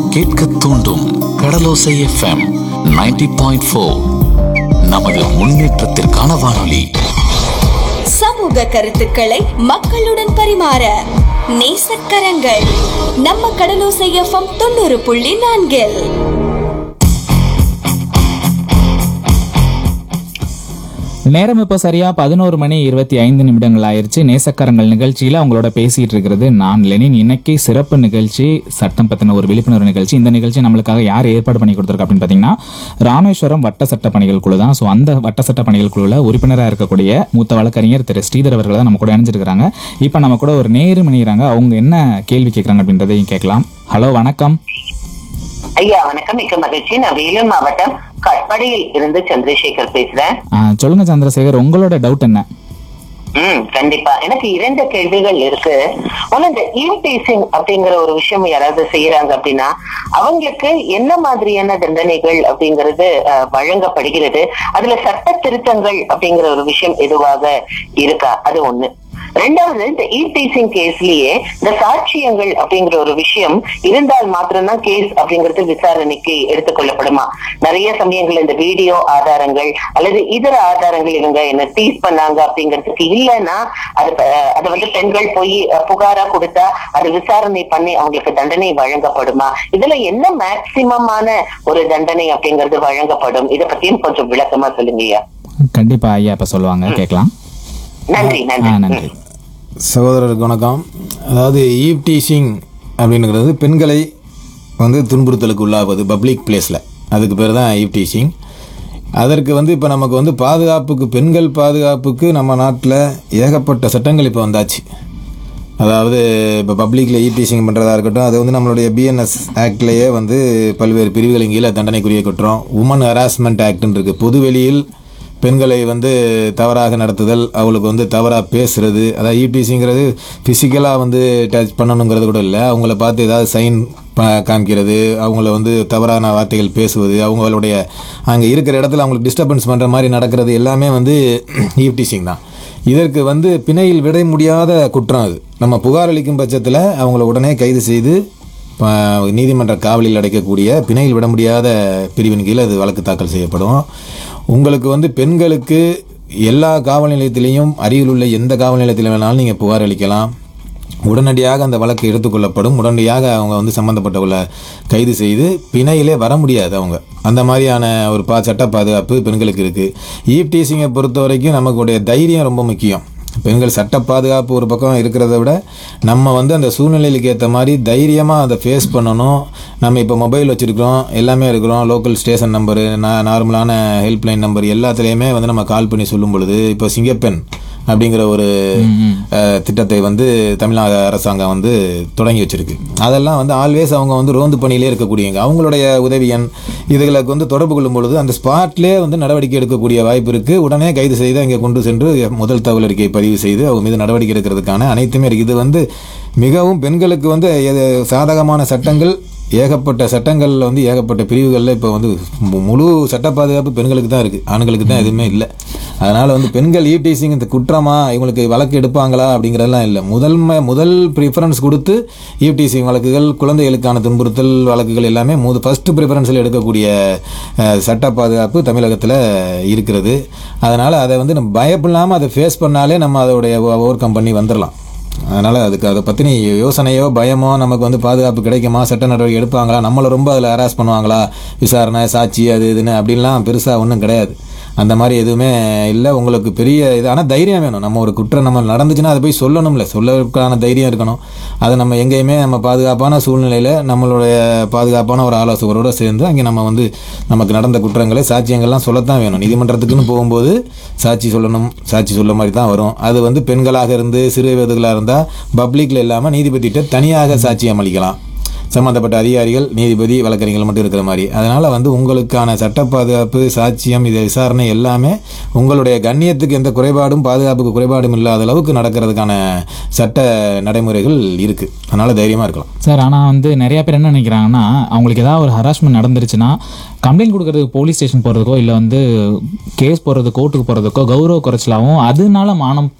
கேட்க தூண்டும் கடலோசை FM 90.4 point four நமது முன்னேற்றத்திற்கான வானொலி சமூக கருத்துக்களை மக்களுடன் பரிமாற நேசக்கரங்கள் நம்ம கடலோசை எஃப்எம் தொண்ணூறு புள்ளி நான்கில் நேரம் இப்போ சரியா பதினோரு மணி இருபத்தி ஐந்து நிமிடங்கள் ஆயிருச்சு நேசக்கரங்கள் நிகழ்ச்சியில அவங்களோட பேசிட்டு இருக்கிறது நான் லெனின் இன்னைக்கு சிறப்பு நிகழ்ச்சி சட்டம் பத்தின ஒரு விழிப்புணர்வு நிகழ்ச்சி இந்த நிகழ்ச்சி நம்மளுக்காக யார் ஏற்பாடு பண்ணி கொடுத்துருக்கா அப்படின்னு பாத்தீங்கன்னா ராமேஸ்வரம் வட்ட சட்ட பணிகள் குழு தான் ஸோ அந்த வட்ட சட்ட பணிகள் குழுவில் உறுப்பினராக இருக்கக்கூடிய மூத்த வழக்கறிஞர் திரு ஸ்ரீதர் அவர்கள் தான் நம்ம கூட இணைஞ்சிருக்கிறாங்க இப்போ நம்ம கூட ஒரு நேரு மணிகிறாங்க அவங்க என்ன கேள்வி கேட்குறாங்க அப்படின்றதையும் கேட்கலாம் ஹலோ வணக்கம் ஐயா வணக்கம் மிக்க மகிழ்ச்சி நான் வேலூர் மாவட்டம் கட்படியில் இருந்து சந்திரசேகர் பேசுறேன் ஆ, சொல்லுங்க சந்திரசேகர் உங்களோட டவுட் என்ன ம் கண்டிப்பா எனக்கு இரண்டு கேள்விகள் இருக்கு ஒண்ணு இந்த ஈவ்டீசிங் அப்படிங்கிற ஒரு விஷயம் யாராவது செய்யறாங்க அப்படின்னா அவங்களுக்கு என்ன மாதிரியான தண்டனைகள் அப்படிங்கிறது அஹ், வழங்கப்படுகிறது அதுல சட்ட திருத்தங்கள் அப்படிங்கிற ஒரு விஷயம் எதுவாக இருக்கா அது ஒண்ணு ரெண்டாவது இந்த ஈவ்டீசிங் கேஸ்லயே இந்த சாட்சியங்கள் அப்படிங்கிற ஒரு விஷயம் இருந்தால் மாத்திரம்தான் கேஸ் அப்படிங்கிறது விசாரணைக்கு எடுத்துக்கொள்ளப்படுமா நிறைய சமயங்கள் இந்த வீடியோ ஆதாரங்கள் அல்லது இதர ஆதாரங்கள் இவங்க என்ன டீஸ் பண்ணாங்க அப்படிங்கிறதுக்கு இல்லைன்னா அது அஹ், அதை வந்து பெண்கள் போய் அஹ், புகாரா கொடுத்தா அது விசாரணை பண்ணி அவங்களுக்கு தண்டனை வழங்கப்படுமா இதுல என்ன மேக்சிமமான ஒரு தண்டனை அப்படிங்கிறது வழங்கப்படும் இதை பத்தியும் கொஞ்சம் விளக்கமா சொல்லுங்கய்யா கண்டிப்பா ஐயா இப்ப சொல்லுவாங்க கேட்கலாம் நன்றி ஆ நன்றி நன்றி சகோதரருக்கு வணக்கம் அதாவது ஈவ் டீசிங் அப்படிங்கிறது பெண்களை வந்து துன்புறுத்தலுக்கு உள்ளாவது பப்ளிக் பிளேஸில் அதுக்கு பேர் தான் ஈவ் டீசிங் அதற்கு வந்து இப்போ நமக்கு வந்து பாதுகாப்புக்கு பெண்கள் பாதுகாப்புக்கு நம்ம நாட்டில் ஏகப்பட்ட சட்டங்கள் இப்போ வந்தாச்சு அதாவது இப்போ பப்ளிக்கில் ஈடிசிங் பண்ணுறதா இருக்கட்டும் அது வந்து நம்மளுடைய பிஎன்எஸ் ஆக்ட்லேயே வந்து பல்வேறு பிரிவுகளின் கீழே தண்டனைக்குரிய குற்றம் உமன் ஹராஸ்மெண்ட் ஆக்ட்னு இருக்குது பொதுவெளியில் பெண்களை வந்து தவறாக நடத்துதல் அவளுக்கு வந்து தவறாக பேசுறது அதாவது ஈடிசிங்கிறது ஃபிசிக்கலாக வந்து டச் பண்ணணுங்கிறது கூட இல்லை அவங்கள பார்த்து ஏதாவது சைன் காமிக்கிறது அவங்கள வந்து தவறான வார்த்தைகள் பேசுவது அவங்களுடைய அங்கே இருக்கிற இடத்துல அவங்களுக்கு டிஸ்டர்பன்ஸ் பண்ணுற மாதிரி நடக்கிறது எல்லாமே வந்து ஈவ்டீசிங் தான் இதற்கு வந்து பிணையில் விட முடியாத குற்றம் அது நம்ம புகார் அளிக்கும் பட்சத்தில் அவங்கள உடனே கைது செய்து ப- நீதிமன்ற காவலில் அடைக்கக்கூடிய பிணையில் விட முடியாத பிரிவின் கீழ் அது வழக்கு தாக்கல் செய்யப்படும் உங்களுக்கு வந்து பெண்களுக்கு எல்லா காவல் நிலையத்திலையும் அருகில் உள்ள எந்த காவல் நிலையத்தில் வேணாலும் நீங்கள் புகார் அளிக்கலாம் உடனடியாக அந்த வழக்கு எடுத்துக்கொள்ளப்படும் உடனடியாக அவங்க வந்து சம்மந்தப்பட்டவங்கள கைது செய்து பிணையிலே வர முடியாது அவங்க அந்த மாதிரியான ஒரு பா சட்ட பாதுகாப்பு பெண்களுக்கு இருக்குது ஈவ் டீசிங்கை பொறுத்த வரைக்கும் நமக்குடைய தைரியம் ரொம்ப முக்கியம் பெண்கள் சட்ட பாதுகாப்பு ஒரு பக்கம் இருக்கிறத விட நம்ம வந்து அந்த சூழ்நிலைக்கு ஏற்ற மாதிரி தைரியமாக அதை ஃபேஸ் பண்ணணும் நம்ம இப்போ மொபைல் வச்சுருக்கிறோம் எல்லாமே இருக்கிறோம் லோக்கல் ஸ்டேஷன் நம்பரு நான் நார்மலான ஹெல்ப்லைன் நம்பர் எல்லாத்துலேயுமே வந்து நம்ம கால் பண்ணி சொல்லும் பொழுது இப்போ சிங்கப்பெண் அப்படிங்கிற ஒரு அஹ், திட்டத்தை வந்து தமிழ்நாடு அரசாங்கம் வந்து தொடங்கி வச்சிருக்கு அதெல்லாம் வந்து ஆல்வேஸ் அவங்க வந்து ரோந்து பணியிலே இருக்கக்கூடியவங்க அவங்களுடைய உதவி எண் இதுகளுக்கு வந்து தொடர்பு கொள்ளும் பொழுது அந்த ஸ்பாட்லேயே வந்து நடவடிக்கை எடுக்கக்கூடிய வாய்ப்பு இருக்கு உடனே கைது செய்து அங்கே கொண்டு சென்று முதல் தகவல் அறிக்கையை பதிவு செய்து அவங்க மீது நடவடிக்கை எடுக்கிறதுக்கான அனைத்துமே இருக்கு இது வந்து மிகவும் பெண்களுக்கு வந்து எது- சாதகமான சட்டங்கள் ஏகப்பட்ட சட்டங்களில் வந்து ஏகப்பட்ட பிரிவுகளில் இப்போ வந்து மு- முழு சட்ட பாதுகாப்பு பெண்களுக்கு தான் இருக்குது ஆண்களுக்கு தான் எதுவுமே இல்லை அதனால் வந்து பெண்கள் ஈவ்டீசிங் இந்த குற்றமா இவங்களுக்கு வழக்கு எடுப்பாங்களா அப்படிங்கிறதெல்லாம் இல்லை முதன்மை முதல் ப்ரிஃபரன்ஸ் கொடுத்து ஈவ்டீசிங் வழக்குகள் குழந்தைகளுக்கான துன்புறுத்தல் வழக்குகள் எல்லாமே முத ஃபஸ்ட்டு ப்ரிஃபரன்ஸில் எடுக்கக்கூடிய அஹ், சட்ட பாதுகாப்பு தமிழகத்தில் இருக்கிறது அதனால் அதை வந்து நம்ம பயப்படாமல் அதை ஃபேஸ் பண்ணாலே நம்ம அதோடைய ஓவர் கம் பண்ணி வந்துடலாம் அதனால் அதுக்கு அதை பற்றின யோசனையோ பயமோ நமக்கு வந்து பாதுகாப்பு கிடைக்குமா சட்ட நடவடிக்கை எடுப்பாங்களா நம்மளை ரொம்ப அதில் ஹராஸ் பண்ணுவாங்களா விசாரணை சாட்சி அது இதுன்னு அப்படின்லாம் பெருசாக ஒன்றும் கிடையாது அந்த மாதிரி எதுவுமே இல்லை உங்களுக்கு பெரிய இது ஆனால் தைரியம் வேணும் நம்ம ஒரு குற்றம் நம்ம நடந்துச்சுன்னா அதை போய் சொல்லணும்ல சொல்லறதுக்கான தைரியம் இருக்கணும் அதை நம்ம எங்கேயுமே நம்ம பாதுகாப்பான சூழ்நிலையில் நம்மளுடைய பாதுகாப்பான ஒரு ஆலோசகரோடு சேர்ந்து அங்கே நம்ம வந்து நமக்கு நடந்த குற்றங்களை சாட்சியங்கள்லாம் சொல்லத்தான் வேணும் நீதிமன்றத்துக்குன்னு போகும்போது சாட்சி சொல்லணும் சாட்சி சொல்ல மாதிரி தான் வரும் அது வந்து பெண்களாக இருந்து சிறு வயதுகளாக இருந்தால் பப்ளிக்கில் இல்லாமல் நீதிபதிகிட்ட தனியாக சாட்சியம் அளிக்கலாம் சம்பந்தப்பட்ட அதிகாரிகள் நீதிபதி வழக்கறிஞர்கள் மட்டும் இருக்கிற மாதிரி அதனால் வந்து உங்களுக்கான சட்ட பாதுகாப்பு சாட்சியம் இது விசாரணை எல்லாமே உங்களுடைய கண்ணியத்துக்கு எந்த குறைபாடும் பாதுகாப்புக்கு குறைபாடும் இல்லாத அளவுக்கு நடக்கிறதுக்கான சட்ட நடைமுறைகள் இருக்குது அதனால் தைரியமாக இருக்கலாம் சார் ஆனால் வந்து நிறைய பேர் என்ன நினைக்கிறாங்கன்னா அவங்களுக்கு ஏதாவது ஒரு ஹராஸ்மெண்ட் நடந்துருச்சுன்னா கம்ப்ளைண்ட் கொடுக்கறதுக்கு போலீஸ் ஸ்டேஷன் போகிறதுக்கோ இல்லை வந்து கேஸ் போடுறது கோர்ட்டுக்கு போகிறதுக்கோ கௌரவ குறைச்சலாகவும் அதனால மானம்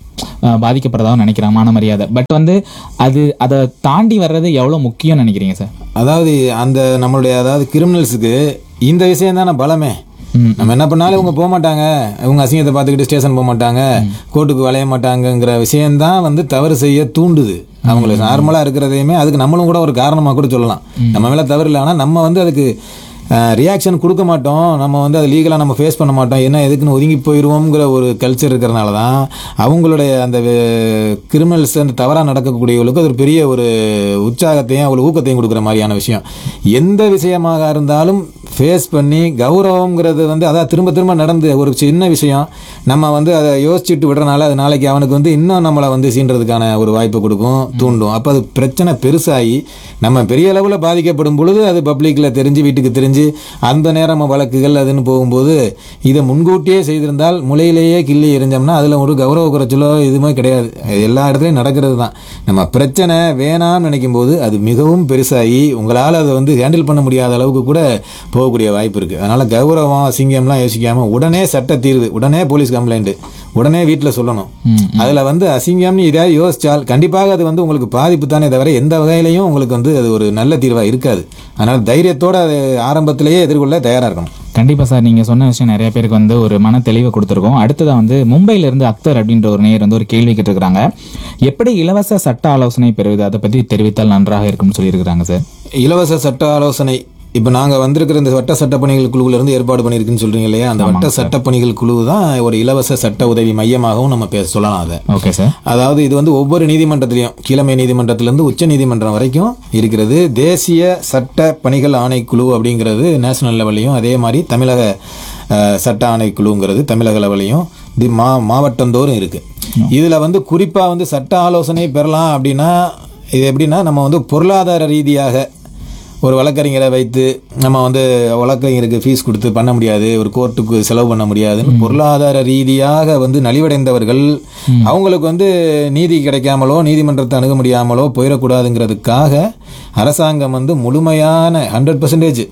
அஹ், பாதிக்கப்படுறதாகவும் நினைக்கிறாங்க மான மரியாதை பட் வந்து அது அதை தாண்டி வர்றது எவ்வளோ முக்கியம்னு நினைக்கிறீங்க சார் அதாவது அந்த நம்மளுடைய அதாவது கிரிமினல்ஸுக்கு இந்த விஷயம் தானே பலமே நம்ம என்ன பண்ணாலும் இவங்க போக மாட்டாங்க இவங்க அசிங்கத்தை பார்த்துக்கிட்டு ஸ்டேஷன் போக மாட்டாங்க கோர்ட்டுக்கு வளைய மாட்டாங்கங்கிற விஷயம்தான் வந்து தவறு செய்ய தூண்டுது அவங்களுக்கு நார்மலாக இருக்கிறதையுமே அதுக்கு நம்மளும் கூட ஒரு காரணமாக கூட சொல்லலாம் நம்ம மேலே தவறு இல்லை ஆனால் நம்ம வந்து அதுக்கு ரியாக்ஷன் கொடுக்க மாட்டோம் நம்ம வந்து அதை லீகலாக நம்ம ஃபேஸ் பண்ண மாட்டோம் என்ன எதுக்குன்னு ஒதுங்கி போயிடுவோங்கிற ஒரு கல்ச்சர் இருக்கிறனால தான் அவங்களுடைய அந்த கிரிமினல்ஸ் அந்த தவறாக நடக்கக்கூடியவர்களுக்கு அது ஒரு பெரிய ஒரு உற்சாகத்தையும் அவ்வளோ ஊக்கத்தையும் கொடுக்குற மாதிரியான விஷயம் எந்த விஷயமாக இருந்தாலும் ஃபேஸ் பண்ணி கௌரவங்கிறது வந்து அதான் திரும்ப திரும்ப நடந்து ஒரு சின்ன விஷயம் நம்ம வந்து அதை யோசிச்சுட்டு விடுறனால அது நாளைக்கு அவனுக்கு வந்து இன்னும் நம்மளை வந்து சீன்றதுக்கான ஒரு வாய்ப்பு கொடுக்கும் தூண்டும் அப்போ அது பிரச்சனை பெருசாகி நம்ம பெரிய அளவில் பாதிக்கப்படும் பொழுது அது பப்ளிக்கில் தெரிஞ்சு வீட்டுக்கு தெரிஞ்சு அந்த நேரம் வழக்குகள் அதுன்னு போகும்போது இதை முன்கூட்டியே செய்திருந்தால் முளையிலேயே கிள்ளி எரிஞ்சோம்னா அதில் ஒரு கௌரவ குறைச்சலோ இதுவுமே கிடையாது அது எல்லா இடத்துலையும் நடக்கிறது தான் நம்ம பிரச்சனை வேணாம்னு நினைக்கும் போது அது மிகவும் பெருசாகி உங்களால் அதை வந்து ஹேண்டில் பண்ண முடியாத அளவுக்கு கூட போகக்கூடிய வாய்ப்பு இருக்குது அதனால் கௌரவம் அசிங்கம்லாம் யோசிக்காமல் உடனே சட்ட தீர்வு உடனே போலீஸ் கம்ப்ளைண்ட்டு உடனே வீட்டில் சொல்லணும் அதில் வந்து அசிங்கம்னு இதையாவது யோசிச்சால் கண்டிப்பாக அது வந்து உங்களுக்கு பாதிப்பு தானே தவிர எந்த வகையிலையும் உங்களுக்கு வந்து அது ஒரு நல்ல தீர்வாக இருக்காது அதனால் தைரியத்தோடு அது ஆரம்பத்திலேயே எதிர்கொள்ள தயாராக இருக்கணும் கண்டிப்பாக சார் நீங்கள் சொன்ன விஷயம் நிறைய பேருக்கு வந்து ஒரு மன தெளிவை கொடுத்துருக்கோம் அடுத்ததாக வந்து மும்பையில இருந்து அக்தர் அப்படின்ற ஒரு நேயர் வந்து ஒரு கேள்வி கேட்டிருக்கிறாங்க எப்படி இலவச சட்ட ஆலோசனை பெறுவது அதை பற்றி தெரிவித்தால் நன்றாக இருக்கும்னு சொல்லியிருக்கிறாங்க சார் இலவச சட்ட ஆலோசனை இப்போ நாங்கள் வந்திருக்கிற இந்த வட்ட சட்ட பணிகள் குழுவுல இருந்து ஏற்பாடு பண்ணியிருக்குன்னு சொல்றீங்க இல்லையா அந்த வட்ட சட்ட பணிகள் குழு தான் ஒரு இலவச சட்ட உதவி மையமாகவும் நம்ம பேச சொல்லலாம் அதை ஓகே சார் அதாவது இது வந்து ஒவ்வொரு நீதிமன்றத்திலையும் கீழமை நீதிமன்றத்திலிருந்து உச்ச நீதிமன்றம் வரைக்கும் இருக்கிறது தேசிய சட்ட பணிகள் ஆணைக்குழு அப்படிங்கிறது நேஷனல் லெவல்லையும் அதே மாதிரி தமிழக அஹ், சட்ட ஆணைக்குழுங்கிறது தமிழக லெவல்லையும் தி மா மாவட்டந்தோறும் இருக்கு இதில் வந்து குறிப்பாக வந்து சட்ட ஆலோசனை பெறலாம் அப்படின்னா இது எப்படின்னா நம்ம வந்து பொருளாதார ரீதியாக ஒரு வழக்கறிஞரை வைத்து நம்ம வந்து வழக்கறிஞருக்கு ஃபீஸ் கொடுத்து பண்ண முடியாது ஒரு கோர்ட்டுக்கு செலவு பண்ண முடியாதுன்னு பொருளாதார ரீதியாக வந்து நலிவடைந்தவர்கள் அவங்களுக்கு வந்து நீதி கிடைக்காமலோ நீதிமன்றத்தை அணுக முடியாமலோ போயிடக்கூடாதுங்கிறதுக்காக அரசாங்கம் வந்து முழுமையான ஹண்ட்ரட் பர்சன்டேஜ்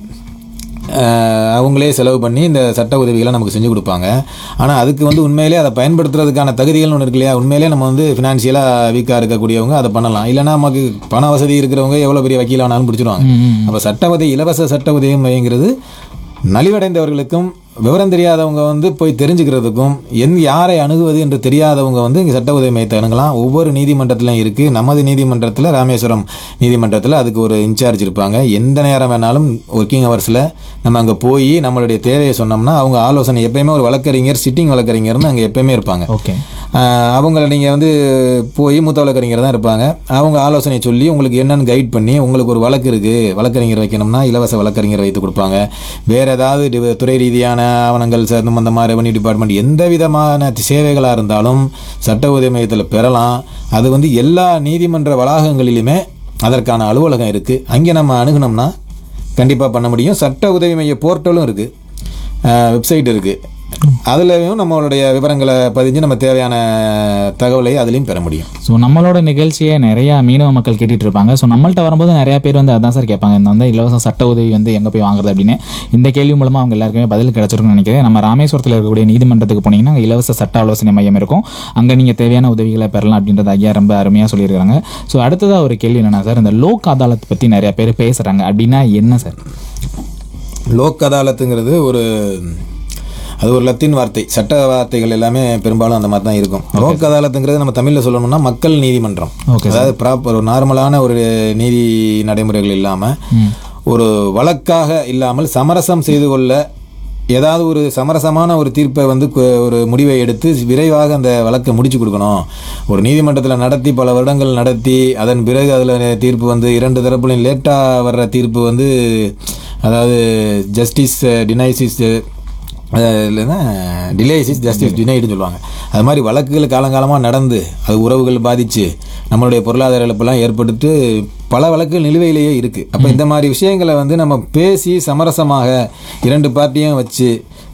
அவங்களே செலவு பண்ணி இந்த சட்ட உதவிகளை நமக்கு செஞ்சு கொடுப்பாங்க ஆனால் அதுக்கு வந்து உண்மையிலே அதை பயன்படுத்துறதுக்கான தகுதிகள்னு ஒன்று இருக்கு இல்லையா உண்மையிலே நம்ம வந்து ஃபினான்ஷியலாக வீக்காக இருக்கக்கூடியவங்க அதை பண்ணலாம் இல்லைன்னா நமக்கு பண வசதி இருக்கிறவங்க எவ்வளோ பெரிய வக்கீலானாலும் பிடிச்சிருவாங்க அப்போ சட்ட உதவி இலவச சட்ட உதவி மையங்கிறது நலிவடைந்தவர்களுக்கும் விவரம் தெரியாதவங்க வந்து போய் தெரிஞ்சுக்கிறதுக்கும் எந் யாரை அணுகுவது என்று தெரியாதவங்க வந்து இங்கே சட்ட உதவி மையத்தை அணுகலாம் ஒவ்வொரு நீதிமன்றத்திலும் இருக்குது நமது நீதிமன்றத்தில் ராமேஸ்வரம் நீதிமன்றத்தில் அதுக்கு ஒரு இன்சார்ஜ் இருப்பாங்க எந்த நேரம் வேணாலும் ஒர்க்கிங் ஹவர்ஸில் நம்ம அங்கே போய் நம்மளுடைய தேவையை சொன்னோம்னா அவங்க ஆலோசனை எப்பயுமே ஒரு வழக்கறிஞர் சிட்டிங் வழக்கறிஞர்னு அங்கே எப்பயுமே இருப்பாங்க ஓகே ஆஹ் அவங்கள நீங்கள் வந்து போய் மூத்த வழக்கறிஞர் தான் இருப்பாங்க அவங்க ஆலோசனை சொல்லி உங்களுக்கு என்னென்னு கைட் பண்ணி உங்களுக்கு ஒரு வழக்கு இருக்குது வழக்கறிஞர் வைக்கணும்னா இலவச வழக்கறிஞர் வைத்து கொடுப்பாங்க வேறு ஏதாவது டி- துறை ரீதியான ஆவணங்கள் சம்பந்தமாக ரெவன்யூ டிபார்ட்மெண்ட் எந்த விதமான சேவைகளாக இருந்தாலும் சட்ட உதவி மையத்தில் பெறலாம் அது வந்து எல்லா நீதிமன்ற வளாகங்களிலுமே அதற்கான அலுவலகம் இருக்குது அங்கே நம்ம அணுகுனோம்னா கண்டிப்பாக பண்ண முடியும் சட்ட உதவி மைய போர்ட்டலும் இருக்குது வெப்சைட் இருக்குது அதுலயும் நம்மளுடைய விவரங்களை பதிஞ்சு நம்ம தேவையான தகவலை அதுலேயும் பெற முடியும் ஸோ நம்மளோட நிகழ்ச்சியை நிறைய மீனவ மக்கள் கேட்டுட்டு இருப்பாங்க ஸோ நம்மள்ட்ட வரும்போது நிறைய பேர் வந்து அதான் சார் கேட்பாங்க இந்த வந்து இலவச சட்ட உதவி வந்து எங்கே போய் வாங்குறது அப்படின்னு இந்த கேள்வி மூலமாக அவங்க எல்லாருக்குமே பதில் கிடைச்சிருக்கும்னு நினைக்கிறேன் நம்ம ராமேஸ்வரத்தில் இருக்கக்கூடிய நீதிமன்றத்துக்கு போனீங்கன்னா அங்க இலவச சட்ட ஆலோசனை மையம் இருக்கும் அங்கே நீங்கள் தேவையான உதவிகளை பெறலாம் அப்படின்றது ஐயா ரொம்ப அருமையாக சொல்லியிருக்காங்க ஸோ அடுத்ததாக ஒரு கேள்வி என்னன்னா சார் இந்த லோக் அதாலத் பற்றி நிறைய பேர் பேசுகிறாங்க அப்படின்னா என்ன சார் லோக் அதாலத்துங்கிறது ஒரு அது ஒரு லத்தீன் வார்த்தை சட்ட வார்த்தைகள் எல்லாமே பெரும்பாலும் அந்த மாதிரி தான் இருக்கும் லோக் அதாலத்துங்கிறது நம்ம தமிழில் சொல்லணும்னா மக்கள் நீதிமன்றம் Okay, அதாவது ப்ராப்பர் ஒரு நார்மலான ஒரு நீதி நடைமுறைகள் இல்லாமல் ஒரு வழக்காக இல்லாமல் சமரசம் செய்து கொள்ள ஏதாவது ஒரு சமரசமான ஒரு தீர்ப்பை வந்து கு- ஒரு முடிவை எடுத்து விரைவாக அந்த வழக்கை முடிச்சு கொடுக்கணும் ஒரு நீதிமன்றத்தில் நடத்தி பல வருடங்கள் நடத்தி அதன் பிறகு அதில் தீர்ப்பு வந்து இரண்டு தரப்புலையும் லேட்டாக வர்ற தீர்ப்பு வந்து அதாவது ஜஸ்டிஸ் டினைசிஸ் இல்லைன்னா டிலேஸ் இஸ் ஜஸ்டிஸ் டினைடுன்னு சொல்லுவாங்க அது மாதிரி வழக்குகள் காலங்காலமாக நடந்து அது உறவுகள் பாதித்து நம்மளுடைய பொருளாதார இழப்பெல்லாம் ஏற்பட்டு பல வழக்குகள் நிலுவையிலேயே இருக்குது அப்போ இந்த மாதிரி விஷயங்களை வந்து நம்ம பேசி சமரசமாக இரண்டு பார்ட்டியும் வச்சு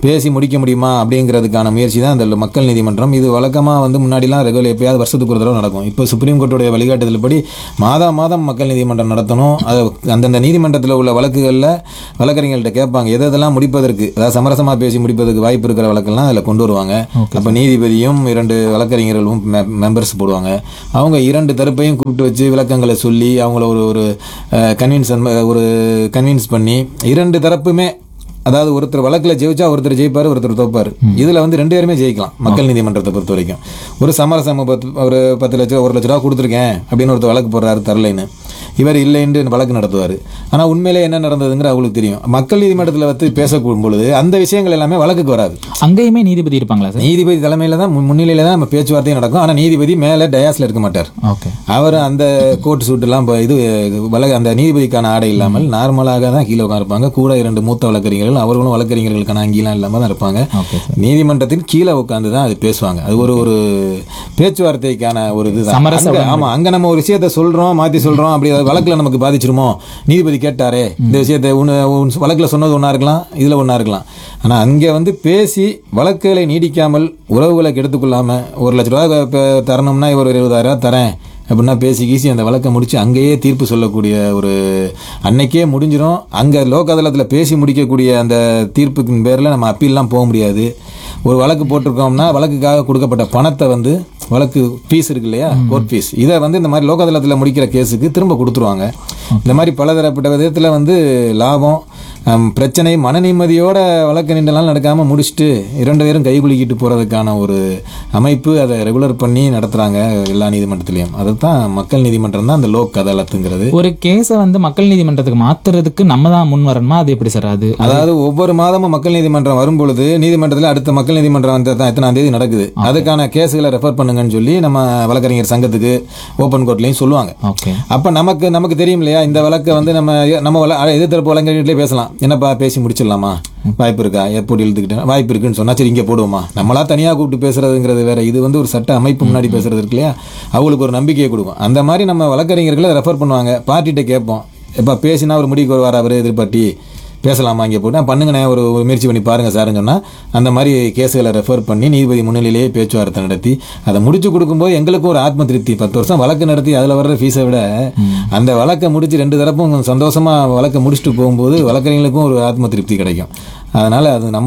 பேசி முடிக்க முடியுமா அப்படிங்கிறதுக்கான முயற்சி தான் இந்த மக்கள் நீதிமன்றம் இது வழக்கமாக வந்து முன்னாடிலாம் ரெகுலர் எப்பயாவது வருஷத்துக்கு ஒரு தடவை நடக்கும் இப்போ சுப்ரீம் கோர்ட்டுடைய வழிகாட்டுதல்படி மாதா மாதம் மக்கள் நீதிமன்றம் நடத்தணும் அது அந்தந்த நீதிமன்றத்தில் உள்ள வழக்குகளில் வழக்கறிஞர்கள்ட்ட கேட்பாங்க எது எதெல்லாம் முடிப்பதற்கு அதாவது சமரசமாக பேசி முடிப்பதற்கு வாய்ப்பு இருக்கிற வழக்கெல்லாம் அதில் கொண்டு வருவாங்க அப்போ நீதிபதியும் இரண்டு வழக்கறிஞர்களும் மெம்பர்ஸ் போடுவாங்க அவங்க இரண்டு தரப்பையும் கூப்பிட்டு வச்சு விளக்கங்களை சொல்லி அவங்கள ஒரு ஒரு கன்வின்ஸ் ஒரு கன்வின்ஸ் பண்ணி இரண்டு தரப்புமே அதாவது ஒருத்தர் வழக்குல ஜெயிச்சா ஒருத்தர் ஜெயிப்பாரு ஒருத்தர் தோப்பாரு இதுல வந்து ரெண்டு பேருமே ஜெயிக்கலாம் மக்கள் நீதிமன்றத்தை பொறுத்த வரைக்கும் ஒரு சமரசம் பத்து ஒரு பத்து லட்ச ரூபா ஒரு லட்ச ரூபா கொடுத்துருக்கேன் அப்படின்னு ஒருத்தர் வழக்கு போடுறாரு தரலைன்னு இவர் இல்லைன்னு வழக்கு நடத்துவார் ஆனால் உண்மையிலே என்ன நடந்ததுங்கிற அவங்களுக்கு தெரியும் மக்கள் நீதிமன்றத்தில் வந்து பேசக்கூடும் பொழுது அந்த விஷயங்கள் எல்லாமே வழக்குக்கு வராது அங்கேயுமே நீதிபதி இருப்பாங்களா சார் நீதிபதி தலைமையில தான் முன்- முன்னிலையில தான் நம்ம பேச்சுவார்த்தையும் நடக்கும் ஆனால் நீதிபதி மேலே டயாஸ்ல இருக்க மாட்டார் ஓகே அவர் அந்த கோட் சூட்டெல்லாம் இப்போ இது வழக்கு அந்த நீதிபதிக்கான ஆடை இல்லாமல் நார்மலாக தான் கீழே உட்காந்துருப்பாங்க கூட இரண்டு மூத்த வழக்கறிஞர்கள் அவர்களும் வழக்கறிஞர்களுக்கான அங்கீலாம் இல்லாமல் தான் இருப்பாங்க ஓகே நீதிமன்றத்தின் கீழே உட்காந்து தான் அது பேசுவாங்க அது ஒரு ஒரு பேச்சுவார்த்தைக்கான ஒரு இதுதான் சமரச அங்க- ஆமா அங்க நம்ம ஒரு விஷயத்த சொல்றோம் மாத்தி சொல்றோம் அப்படி அது வழக்குல நமக்கு பாதிச்சிருமோ நீதிபதி கேட்டாரே இந்த விஷயத்தை உன்னு உன் வழக்குல சொன்னது ஒண்ணா இருக்கலாம் இதுல ஒண்ணா இருக்கலாம் ஆனா அங்க வந்து பேசி வழக்குகளை நீடிக்காமல் உறவுகளை கெடுத்துக்கொள்ளாம ஒரு லட்ச ரூபாய் இப்ப தரணும்னா இவர் ஒரு இருபதாயிரம் ரூபாய் தரேன் அப்படின்னா பேசி கீசி அந்த வழக்கை முடிச்சு அங்கேயே தீர்ப்பு சொல்லக்கூடிய ஒரு அன்னைக்கே முடிஞ்சிடும் அங்கே லோக் அதாலத்தில் பேசி முடிக்கக்கூடிய அந்த தீர்ப்புக்கின் பேரில் நம்ம அப்பீல்லாம் போக முடியாது ஒரு வழக்கு போட்டிருக்கோம்னா வழக்குக்காக கொடுக்கப்பட்ட பணத்தை வந்து வழக்கு ஃபீஸ் இருக்கு இல்லையா கோர்ட் ஃபீஸ் இதை வந்து இந்த மாதிரி லோக் அதாலத்தில் முடிக்கிற கேஸுக்கு திரும்ப கொடுத்துருவாங்க இந்த மாதிரி பலதரப்பட்ட விதத்தில் வந்து லாபம் ஹம், பிரச்சனை மன நிம்மதியோட வழக்கு நீண்ட நாள் நடக்காமல் முடிச்சுட்டு இரண்டு பேரும் கை குலுக்கிட்டு போகிறதுக்கான ஒரு அமைப்பு அதை ரெகுலர் பண்ணி நடத்துகிறாங்க எல்லா நீதிமன்றத்திலையும் அதுதான் மக்கள் நீதிமன்றம் தான் அந்த லோக் அதாலத்துங்கிறது ஒரு கேஸை வந்து மக்கள் நீதிமன்றத்துக்கு மாத்துறதுக்கு நம்ம தான் முன் வரணுமா அது எப்படி சார் அது அதாவது ஒவ்வொரு மாதமும் மக்கள் நீதிமன்றம் வரும்பொழுது நீதிமன்றத்தில் அடுத்த மக்கள் நீதிமன்றம் வந்து தான் எத்தனாம் தேதி நடக்குது அதுக்கான கேஸுகளை ரெஃபர் பண்ணுங்கன்னு சொல்லி நம்ம வழக்கறிஞர் சங்கத்துக்கு ஓப்பன் கோர்ட்லையும் சொல்லுவாங்க ஓகே அப்ப நமக்கு நமக்கு தெரியும் இல்லையா இந்த வழக்கை வந்து நம்ம நம்ம வழ- அஹ் எதிர்த்தரப்பு வழக்கறிஞர்களே பேசலாம் என்னப்பா பேசி முடிச்சிடலாமா வாய்ப்பு இருக்கா எப்படி எழுதுக்கிட்டேன் வாய்ப்பு இருக்குன்னு சொன்னா சரி இங்கே போடுவோமா நம்மளா தனியா கூப்பிட்டு பேசுறதுங்கிறது வேற இது வந்து ஒரு சட்ட அமைப்பு முன்னாடி பேசுறது இருக்கு இல்லையா அவங்களுக்கு ஒரு நம்பிக்கையை கொடுக்கும் அந்த மாதிரி நம்ம வழக்கறிஞர்களை ரெஃபர் பண்ணுவாங்க பார்ட்டிகிட்ட கேட்போம் எப்பா பேசினா ஒரு முடிவுக்கு வருவார் அவர் எதிர்பார்ட்டி பேசலாமா இங்கே போட்டு பண்ணுங்கண்ணே ஒரு ஒரு முயற்சி பண்ணி பாருங்க சார்னு சொன்னால் அந்த மாதிரி கேஸுகளை ரெஃபர் பண்ணி நீதிபதி முன்னிலையிலேயே பேச்சுவார்த்தை நடத்தி அதை முடிச்சு கொடுக்கும்போது எங்களுக்கும் ஒரு ஆத்ம திருப்தி பத்து வருஷம் வழக்கு நடத்தி அதில் வர்ற ஃபீஸை விட அந்த வழக்கை முடிச்சு ரெண்டு தரப்பும் சந்தோஷமா வழக்கை முடிச்சுட்டு போகும்போது வழக்கறிஞர்களுக்கும் ஒரு ஆத்ம திருப்தி கிடைக்கும் அதனால அது நம்ம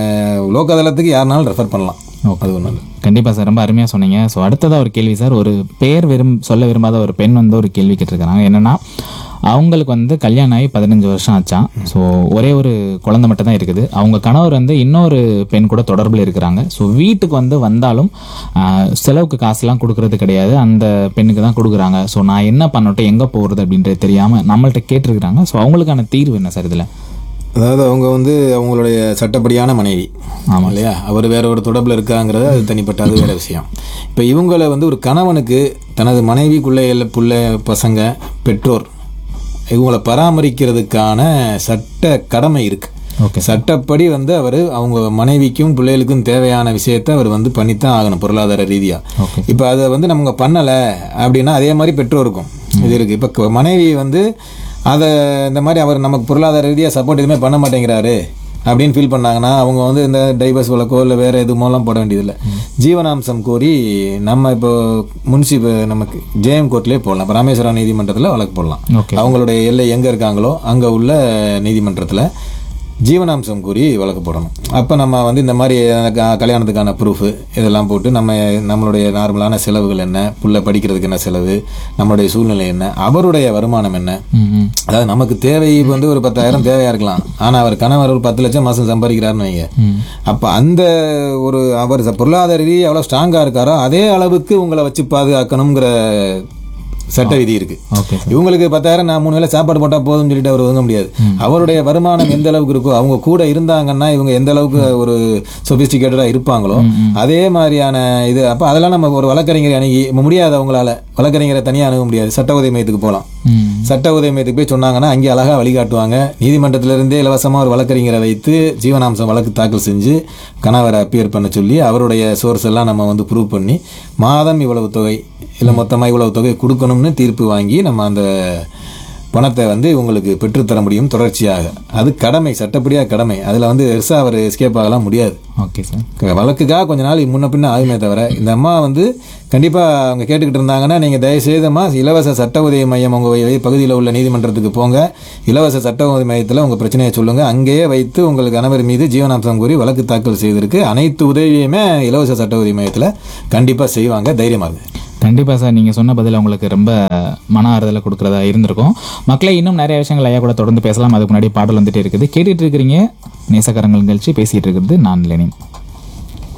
லோக் அதாலத்துக்கு யாருனாலும் ரெஃபர் பண்ணலாம் அது ஒன்று கண்டிப்பா சார் ரொம்ப அருமையா சொன்னீங்க ஸோ அடுத்ததா ஒரு கேள்வி சார் ஒரு பேர் விரும் சொல்ல விரும்பாத ஒரு பெண் வந்து ஒரு கேள்வி கேட்டிருக்காங்க என்னன்னா அவங்களுக்கு வந்து கல்யாணம் ஆகி பதினஞ்சு வருஷம் ஆச்சான் ஸோ ஒரே ஒரு குழந்தை மட்டும் தான் இருக்குது அவங்க கணவர் வந்து இன்னொரு பெண் கூட தொடர்பில் இருக்கிறாங்க ஸோ வீட்டுக்கு வந்து வந்தாலும் ஆஹ், செலவுக்கு காசுலாம் கொடுக்கறது கிடையாது அந்த பெண்ணுக்கு தான் கொடுக்குறாங்க ஸோ நான் என்ன பண்ணட்டும் எங்கே போகிறது அப்படின்றது தெரியாமல் நம்மள்ட்ட கேட்டிருக்கிறாங்க ஸோ அவங்களுக்கான தீர்வு என்ன சார் இதில் அதாவது அவங்க வந்து அவங்களுடைய சட்டப்படியான மனைவி ஆமாம் இல்லையா அவர் வேற ஒரு தொடர்பில் இருக்காங்கிறது அது தனிப்பட்ட அது வேற விஷயம் இப்போ இவங்கள வந்து ஒரு கணவனுக்கு தனது மனைவிக்குள்ளே புள்ள பசங்க பெற்றோர் இவங்களை பராமரிக்கிறதுக்கான சட்ட கடமை இருக்கு ஓகே சட்டப்படி வந்து அவர் அவங்க மனைவிக்கும் பிள்ளைகளுக்கும் தேவையான விஷயத்தை அவர் வந்து பண்ணித்தான் ஆகணும் பொருளாதார ரீதியா ஓகே இப்போ அதை வந்து நம்ம பண்ணலை அப்படின்னா அதே மாதிரி பெற்றோருக்கும் இது இருக்கு இப்போ மனைவி வந்து அதை இந்த மாதிரி அவர் நமக்கு பொருளாதார ரீதியாக சப்போர்ட் எதுவுமே பண்ண மாட்டேங்கிறாரு அப்படின்னு ஃபீல் பண்ணாங்கன்னா அவங்க வந்து இந்த டைவர்ஸ் வழக்கோ இல்லை வேற எதுவுமோலாம் போட வேண்டியதில்லை ஜீவனாம்சம் கோரி நம்ம இப்போ முன்சிப நமக்கு ஜேஎம் கோர்ட்லேயே போடலாம் இப்போ ராமேஸ்வரம் நீதிமன்றத்தில் வழக்கு போடலாம் ஓகே அவங்களுடைய எல்லை எங்கே இருக்காங்களோ அங்கே உள்ள நீதிமன்றத்தில் ஜீவனாம்சம் கூறி வழக்கு போடணும் அப்போ நம்ம வந்து இந்த மாதிரி க- கல்யாணத்துக்கான ப்ரூஃபு இதெல்லாம் போட்டு நம்ம நம்மளுடைய நார்மலான செலவுகள் என்ன புள்ள படிக்கிறதுக்கு என்ன செலவு நம்மளுடைய சூழ்நிலை என்ன அவருடைய வருமானம் என்ன ம் ம் அதாவது நமக்கு தேவை வந்து ஒரு பத்தாயிரம் தேவையா இருக்கலாம் ஆனா அவர் கணவர் ஒரு பத்து லட்சம் மாசம் சம்பாதிக்கிறாருன்னு வைங்க அப்ப அந்த ஒரு அவர் ச- பொருளாதார ரீதியாக எவ்வளவு ஸ்ட்ராங்கா இருக்காரோ அதே அளவுக்கு உங்களை வச்சு பாதுகாக்கணுங்கிற சட்ட விதி இருக்கு ஓகே சார் இவங்களுக்கு பத்தாயிரம் நான் மூணு வேளை சாப்பாடு போட்டா போதும்னு சொல்லிட்டு அவர் ஒதுங்க முடியாது அவருடைய வருமானம் எந்த அளவுக்கு இருக்கோ அவங்க கூட இருந்தாங்கன்னா இவங்க எந்த அளவுக்கு ஒரு சொபிஸ்டிகேட்டடா இருப்பாங்களோ அதே மாதிரியான இது அப்ப அதெல்லாம் நம்ம ஒரு வழக்கறிஞரை அணுகி முடியாது அவங்களால வழக்கறிஞரை தனியா அணுக முடியாது சட்ட உதவி மையத்துக்கு போகலாம் ம் சட்ட உதவி மையத்துக்கு போய் சொன்னாங்கன்னா அங்கே அழகா வழிகாட்டுவாங்க நீதிமன்றத்திலிருந்தே இலவசமா ஒரு வழக்கறிஞரை வைத்து ஜீவனாம்சம் வழக்கு தாக்கல் செஞ்சு கணவரை அப்பியர் பண்ண சொல்லி அவருடைய சோர்ஸ் எல்லாம் நம்ம வந்து ப்ரூவ் பண்ணி மாதம் இவ்வளவு தொகை இல்லை மொத்தமாக இவ்வளவு தொகை கொடுக்கணும்னு தீர்ப்பு வாங்கி நம்ம அந்த பணத்தை வந்து உங்களுக்கு பெற்றுத்தர முடியும் தொடர்ச்சியாக அது கடமை சட்டப்படியாக கடமை அதில் வந்து பெருசாக அவர் எஸ்கேப் ஆகலாம் முடியாது ஓகே சார் க- வழக்குக்காக கொஞ்ச நாள் முன்ன பின்ன ஆகுமே தவிர இந்த அம்மா வந்து கண்டிப்பாக அவங்க கேட்டுக்கிட்டு இருந்தாங்கன்னா நீங்கள் தயவுசெய்தம்மா இலவச சட்ட உதவி மையம் உங்கள் பகுதியில் உள்ள நீதிமன்றத்துக்கு போங்க இலவச சட்ட உதவி மையத்தில் உங்கள் பிரச்சனையை சொல்லுங்கள் அங்கேயே வைத்து உங்கள் கணவர் மீது ஜீவனாம்சம் கூறி வழக்கு தாக்கல் செய்திருக்கு அனைத்து உதவியுமே இலவச சட்ட உதவி மையத்தில் கண்டிப்பாக செய்வாங்க தைரியமாக இருக்கு கண்டிப்பாக சார் நீங்கள் சொன்ன பதில் உங்களுக்கு ரொம்ப மன ஆறுதலை கொடுக்குறதா இருந்திருக்கும் மக்களை இன்னும் நிறைய விஷயங்கள் ஐயா கூட தொடர்ந்து பேசலாம் அதுக்கு முன்னாடி பாடல் வந்துட்டே இருக்குது கேட்டுட்டு இருக்கிறீங்க நேசக்கரங்கள் நிகழ்ச்சி பேசிகிட்டு இருக்கிறது நான் லெனின்